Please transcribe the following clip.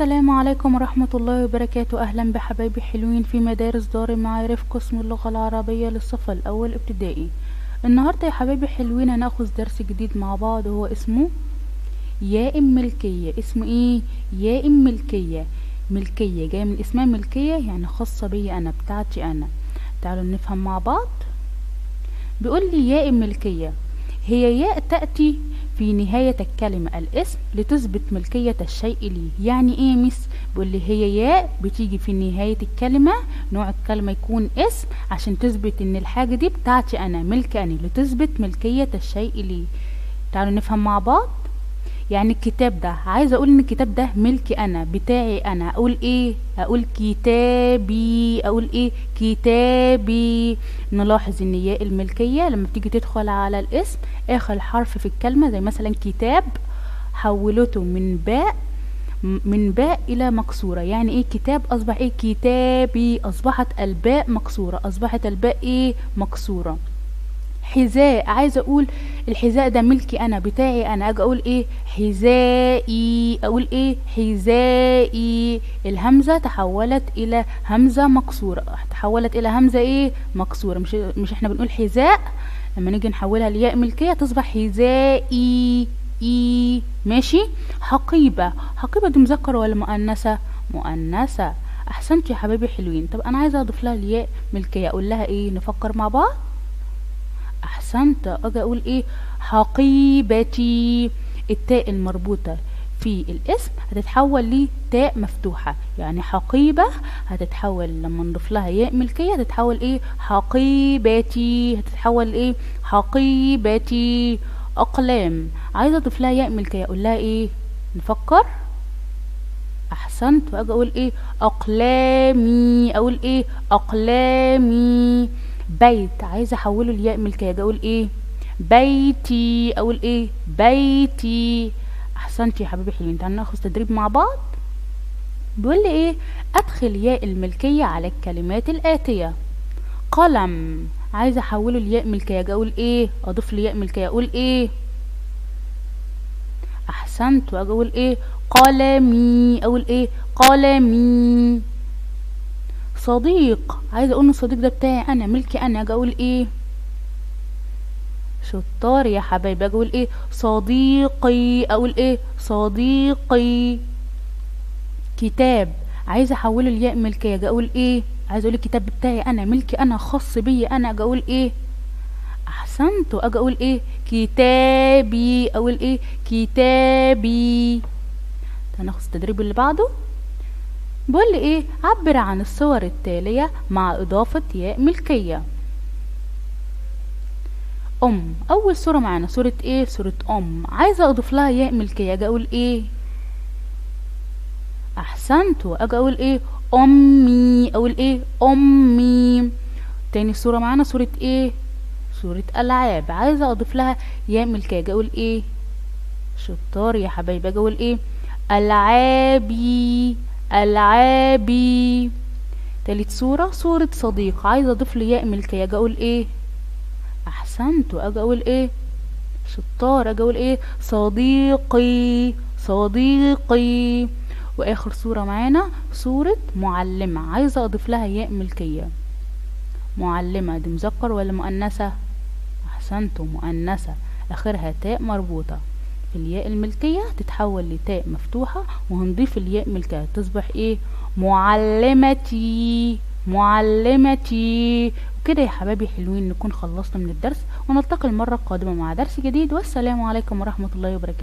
السلام عليكم ورحمة الله وبركاته أهلا بحبايبي حلوين في مدارس دار المعارف قسم اللغة العربية للصف الأول ابتدائي النهاردة يا حبايبي حلوين هناخد درس جديد مع بعض هو اسمه ياء ملكية اسمه ايه ياء ملكية ملكية جاية من اسمها ملكية يعني خاصة بي أنا بتاعتي أنا تعالوا نفهم مع بعض بيقول لي ياء ملكية هي ياء تأتي في نهاية الكلمة الاسم لتثبت ملكية الشيء لي يعني ايه مس بيقول لي هي ياء بتيجي في نهاية الكلمة نوع الكلمة يكون اسم عشان تثبت ان الحاجة دي بتاعتي انا ملك انا لتثبت ملكية الشيء لي تعالوا نفهم مع بعض يعني الكتاب ده عايزه اقول ان الكتاب ده ملكي انا بتاعي انا اقول ايه اقول كتابي اقول ايه كتابي نلاحظ ان ياء الملكيه لما بتيجي تدخل على الاسم اخر حرف في الكلمه زي مثلا كتاب حولته من باء من باء الى مكسوره يعني ايه كتاب اصبح ايه كتابي اصبحت الباء مكسوره اصبحت الباء ايه مكسوره حذاء عايزه اقول الحذاء ده ملكي انا بتاعي انا اجي اقول ايه حذائي اقول ايه حذائي الهمزه تحولت الى همزه مكسوره تحولت الى همزه ايه مكسوره مش مش احنا بنقول حذاء لما نيجي نحولها لياء ملكيه تصبح حذائي اي ماشي حقيبه حقيبه دي مذكر ولا مؤنثه مؤنثه احسنت يا حبايبي حلوين طب انا عايزه اضيف لها الياء ملكيه اقول لها ايه نفكر مع بعض احسنت اجي اقول ايه حقيبتي التاء المربوطه في الاسم هتتحول لتاء مفتوحه يعني حقيبه هتتحول لما نضيف لها ياء ملكيه هتتحول ايه حقيبتي هتتحول ايه حقيبتي اقلام عايزه اضيف لها ياء ملكيه اقول لها ايه نفكر احسنت واجي اقول ايه اقلامي اقول ايه اقلامي بيت عايزه احوله لياء ملكيه اقول ايه بيتي اقول ايه بيتي احسنتي يا حبيبي حلوين تعالوا ناخد تدريب مع بعض بيقول لي ايه ادخل ياء الملكيه على الكلمات الاتيه قلم عايزه احوله لياء ملكيه اقول ايه اضيف لي ياء ملكيه اقول ايه احسنت واجي اقول ايه قلمي اقول ايه قلمي صديق عايزه اقول ان الصديق ده بتاعي انا ملكي انا اجي اقول ايه شطار يا حبايبي اجي اقول ايه صديقي اقول ايه صديقي كتاب عايزه احوله لياء ملكيه اجي اقول ايه عايزه اقول الكتاب بتاعي انا ملكي انا خاص بي انا اجي اقول ايه احسنت واجي اقول ايه كتابي اقول ايه كتابي هناخد التدريب اللي بعده بيقول لي ايه عبر عن الصور التالية مع اضافة ياء ملكية ام اول صورة معانا صورة ايه صورة ام عايزة اضيف لها ياء ملكية اجي اقول ايه احسنت واجي اقول ايه امي اقول ايه امي تاني صورة معانا صورة ايه صورة العاب عايزة اضيف لها ياء ملكية اجي اقول ايه شطار يا حبايبي اجي اقول ايه العابي العابي تالت صورة صورة صديق عايزة اضيف لي ياء ملكية اجي اقول ايه احسنت واجي اقول ايه شطار اجي اقول ايه صديقي صديقي واخر صورة معانا صورة معلمة عايزة اضيف لها ياء ملكية معلمة دي مذكر ولا مؤنثة احسنتوا مؤنثة اخرها تاء مربوطة الياء الملكية تتحول لتاء مفتوحة وهنضيف الياء ملكية تصبح ايه معلمتي معلمتي وكده يا حبايبي حلوين نكون خلصنا من الدرس ونلتقي المرة القادمة مع درس جديد والسلام عليكم ورحمة الله وبركاته